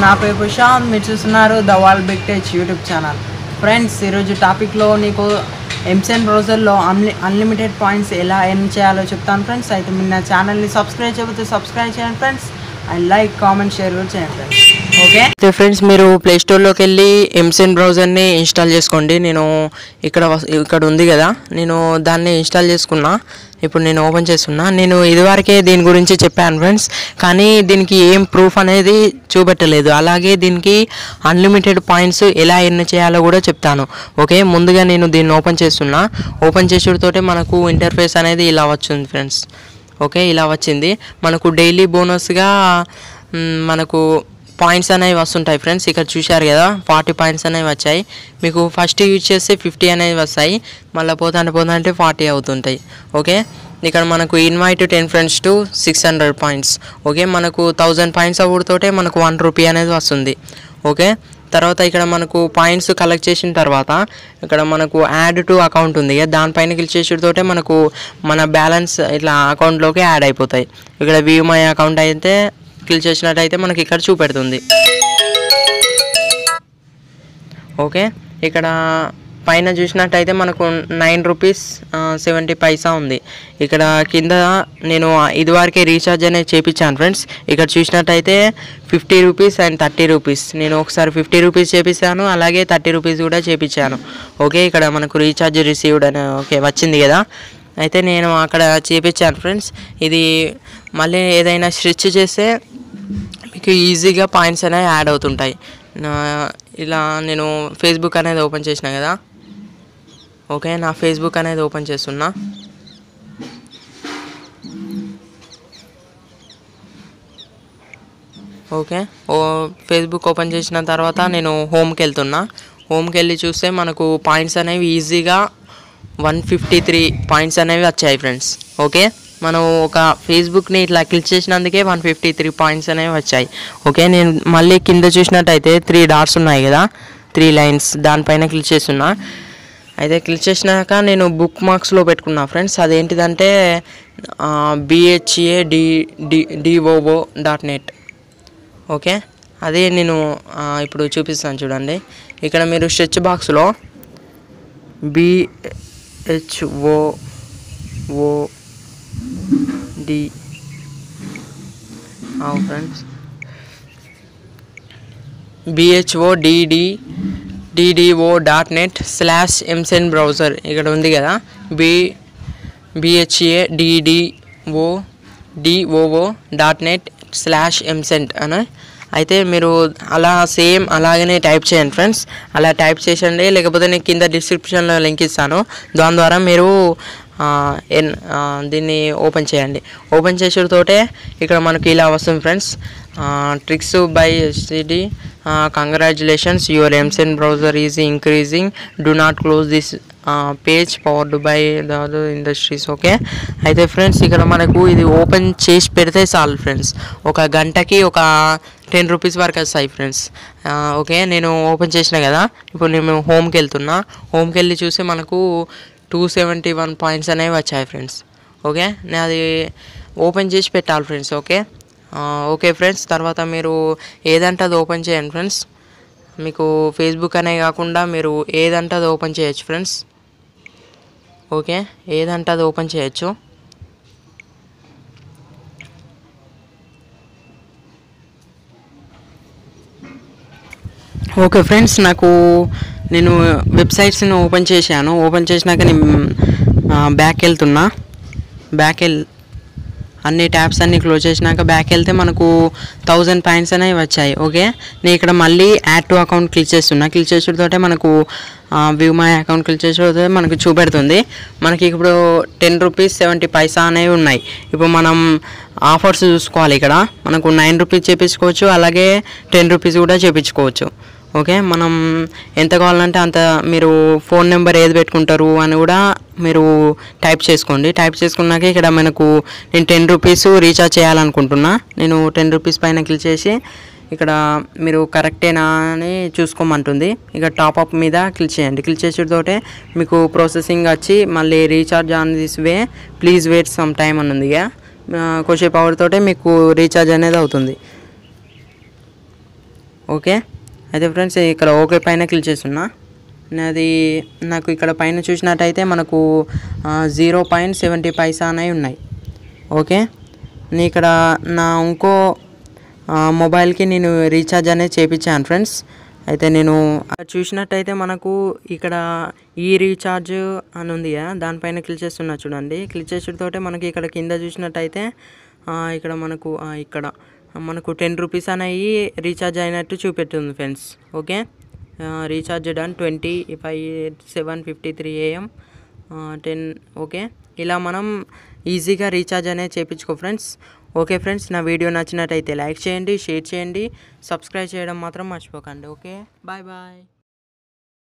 నా పేరు ప్రశాంత్ మీరు చూస్తున్నారు the wall big touch YouTube channel friends ఈరోజు టాపిక్లో నీకు ఎంసెన్ బ్రౌజర్లో అన్లి అన్లిమిటెడ్ పాయింట్స్ ఎలా ఎర్న్ చేయాలో చెప్తాను ఫ్రెండ్స్ అయితే మీరు నా ఛానల్ని సబ్స్క్రైబ్ చేయకపోతే సబ్స్క్రైబ్ చేయండి friends and like comment share కూడా చేయండి ఫ్రెండ్స్ ఓకే అయితే ఫ్రెండ్స్ మీరు ప్లే స్టోర్లోకి వెళ్ళి ఎంసెన్ బ్రౌజర్ని ఇన్స్టాల్ చేసుకోండి నేను ఇక్కడ వస్- ఇక్కడ ఉంది కదా నేను దాన్ని ఇన్స్టాల్ చేసుకున్నా ఇప్పుడు నేను ఓపెన్ చేస్తున్నా నేను ఇదివరకే దీని గురించి చెప్పాను ఫ్రెండ్స్ కానీ దీనికి ఏం ప్రూఫ్ అనేది చూపెట్టలేదు అలాగే దీనికి అన్లిమిటెడ్ పాయింట్స్ ఎలా ఎర్న్ చేయాలో కూడా చెప్తాను ఓకే ముందుగా నేను దీన్ని ఓపెన్ చేస్తున్నా ఓపెన్ చేసుడుతోటే మనకు ఇంటర్ఫేస్ అనేది ఇలా వచ్చింది ఫ్రెండ్స్ ఓకే ఇలా వచ్చింది మనకు డైలీ బోనస్గా మ్, మనకు పాయింట్స్ అనేవి వస్తుంటాయి ఫ్రెండ్స్ ఇక్కడ చూశారు కదా ఫార్టీ పాయింట్స్ అనేవి వచ్చాయి మీకు ఫస్ట్ యూజ్ చేస్తే ఫిఫ్టీ అనేవి వస్తాయి మళ్ళీ పోతాంటే పోతాంటే ఫార్టీ అవుతుంటాయి ఓకే ఇక్కడ మనకు invite ten friends two six hundred points okay మనకు థౌజండ్ పాయింట్స్ అవుడుతోటే మనకు వన్ రూపీ అనేది వస్తుంది ఓకే తర్వాత ఇక్కడ మనకు పాయింట్స్ కలెక్ట్ చేసిన తర్వాత ఇక్కడ మనకు యాడ్ టు అకౌంట్ ఉంది కదా దానిపైన క్లిక్ చేసేటతోటే మనకు మన బ్యాలెన్స్ ఇట్లా అకౌంట్లోకి యాడ్ అయిపోతాయి ఇక్కడ వ్యూ మై అకౌంట్ అయితే క్లిక్ చేసినట్టయితే మనకి ఇక్కడ చూపెడుతుంది ఓకే ఇక్కడ పైన చూసినట్టయితే మనకు నైన్ రూపీస్ సెవెంటీ పైసా ఉంది ఇక్కడ కింద నేను ఇదివరకే రీఛార్జ్ అనేది చేపించాను ఫ్రెండ్స్ ఇక్కడ చూసినట్టయితే fifty rupees and thirty rupees నేను ఒకసారి ఫిఫ్టీ రూపీస్ చేపించాను అలాగే థర్టీ రూపీస్ కూడా చేపించాను ఓకే ఇక్కడ మనకు రీఛార్జ్ రిసీవ్డ్ అని ఓకే వచ్చింది కదా అయితే నేను అక్కడ చేపించాను ఫ్రెండ్స్ ఇది మళ్ళీ ఏదైనా స్టిచ్ చేస్తే మీకు ఈజీగా పాయింట్స్ అనేవి యాడ్ అవుతుంటాయి నా- ఇలా నేను ఫేస్బుక్ అనేది ఓపెన్ చేసిన కదా ఓకే నా ఫేస్బుక్ అనేది ఓపెన్ చేస్తున్నా ఓకే ఓ ఫేస్బుక్ ఓపెన్ చేసిన తర్వాత నేను హోమ్కి వెళ్తున్నా హోమ్కి వెళ్ళి చూస్తే మనకు పాయింట్స్ అనేవి ఈజీగా వన్ ఫిఫ్టీ త్రీ పాయింట్స్ అనేవి వచ్చాయి ఫ్రెండ్స్ ఓకే మనం ఒక ఫేస్బుక్ని ఇట్లా క్లిక్ చేసినందుకే వన్ ఫిఫ్టీ త్రీ పాయింట్స్ అనేవి వచ్చాయి ఓకే నేను మళ్ళీ కింద చూసినట్టయితే త్రీ డాట్స్ ఉన్నాయి కదా త్రీ లైన్స్ దానిపైన క్లిక్ చేస్తున్నా అయితే క్లిక్ చేసినాక నేను బుక్ మార్క్స్లో పెట్టుకున్నా ఫ్రెండ్స్ అదేంటిదంటే BHA D D DOO dot net okay అదే నేను ఆ, ఇప్పుడు చూపిస్తాను చూడండి ఇక్కడ మీరు స్ట్రెచ్ బాక్స్లో BHO O D friends BHO DD DDO dot net slash mCent browser ఇక్కడ ఉంది కదా B BHA DDO DOO dot net slash mCent అని అయితే మీరు అలా సేమ్ అలాగనే టైప్ చేయండి ఫ్రెండ్స్ అలా టైప్ చేసండి లేకపోతే నేను కింద డిస్క్రిప్షన్లో లింక్ ఇస్తాను దాని ద్వారా మీరు ఆ, ఎన్ ఆ, దీన్ని ఓపెన్ చేయండి ఓపెన్ చేసేటతోటే ఇక్కడ మనకి ఇలా వస్తుంది friends tricks by SCD congratulations your mCent browser is increasing do not close this page powered by the industries okay అయితే ఫ్రెండ్స్ ఇక్కడ మనకు ఇది ఓపెన్ చేసి పెడితే చాలు ఫ్రెండ్స్ ఒక గంటకి ఒక టెన్ రూపీస్ వరకు వస్తాయి ఫ్రెండ్స్ ఓకే నేను ఓపెన్ చేసిన కదా ఇప్పుడు నేను హోమ్కి వెళ్తున్నా హోమ్కి వెళ్ళి చూస్తే మనకు టూ సెవెంటీ వన్ పాయింట్స్ అనేవి వచ్చాయి ఫ్రెండ్స్ ఓకే నేను అది ఓపెన్ చేసి పెట్టాలి ఫ్రెండ్స్ ఓకే ఆ, ఓకే ఫ్రెండ్స్ తర్వాత మీరు ఏదంటే అది ఓపెన్ చేయండి ఫ్రెండ్స్ మీకు ఫేస్బుక్ అనే కాకుండా మీరు ఏదంటే అది ఓపెన్ చేయొచ్చు ఫ్రెండ్స్ ఓకే ఏదంటే అది ఓపెన్ చేయొచ్చు ఓకే ఫ్రెండ్స్ నాకు నేను వెబ్సైట్స్ని ఓపెన్ చేశాను ఓపెన్ చేసినాక నేను బ్యాక్ వెళ్తున్నా బ్యాక్ వెళ్ అన్ని ట్యాబ్స్ అన్ని క్లోజ్ చేసినాక బ్యాక్ వెళ్తే మనకు థౌజండ్ పాయింట్స్ అనేవి వచ్చాయి ఓకే నేను ఇక్కడ మళ్ళీ యాడ్ టు అకౌంట్ క్లిక్ చేస్తున్నా క్లిక్ చేసేటతోటే మనకు వ్యూ మై అకౌంట్ క్లిక్ చేసేటతో మనకు చూపెడుతుంది మనకి ఇప్పుడు టెన్ రూపీస్ సెవెంటీ పైసా అనేవి ఉన్నాయి ఇప్పుడు మనం ఆఫర్స్ చూసుకోవాలి ఇక్కడ మనకు నైన్ రూపీస్ చేపించుకోవచ్చు అలాగే టెన్ రూపీస్ కూడా చేపించుకోవచ్చు ఓకే మనం ఎంత కావాలంటే అంత మీరు ఫోన్ నెంబర్ ఏది పెట్టుకుంటారు అని కూడా మీరు టైప్ చేసుకోండి టైప్ చేసుకున్నాక ఇక్కడ మనకు నేను టెన్ రూపీస్ రీఛార్జ్ చేయాలనుకుంటున్నా నేను టెన్ రూపీస్ పైన క్లిక్ చేసి ఇక్కడ మీరు కరెక్టేనా అని చూసుకోమంటుంది ఇక టాప్అప్ మీద క్లిక్ చేయండి క్లిక్ చేసేటతోటే మీకు ప్రాసెసింగ్ వచ్చి మళ్ళీ recharge on this way please wait some time అని ఉంది ఇక కొద్దిసేపు అవర్ తోటే మీకు రీఛార్జ్ అనేది అవుతుంది ఓకే అయితే ఫ్రెండ్స్ ఇక్కడ ఓకే పైన క్లిక్ చేస్తున్నా నాది నాకు ఇక్కడ పైన చూసినట్టయితే మనకు జీరో పాయింట్ సెవెంటీ పైసా అనేవి ఉన్నాయి ఓకే నేను ఇక్కడ నా ఇంకో ఆ, మొబైల్కి నేను రీఛార్జ్ అనేది చేయించాను ఫ్రెండ్స్ అయితే నేను అక్కడ చూసినట్టయితే మనకు ఇక్కడ ఈ రీఛార్జ్ అని ఉంది కదా దానిపైన క్లిక్ చేస్తున్నా చూడండి క్లిక్ చేసుడుతోటే మనకి ఇక్కడ కింద చూసినట్టయితే ఆ, ఇక్కడ మనకు ఆ, ఇక్కడ మనకు టెన్ రూపీస్ అనేవి రీఛార్జ్ అయినట్టు చూపెట్టుంది friends okay recharge done twenty five seven fifty three AM ten okay ఇలా మనం ఈజీగా రీఛార్జ్ అనేది చేయించుకో ఫ్రెండ్స్ ఓకే ఫ్రెండ్స్ నా వీడియో నచ్చినట్టయితే లైక్ చేయండి షేర్ చేయండి సబ్స్క్రైబ్ చేయడం మాత్రం మర్చిపోకండి ఓకే బాయ్ బాయ్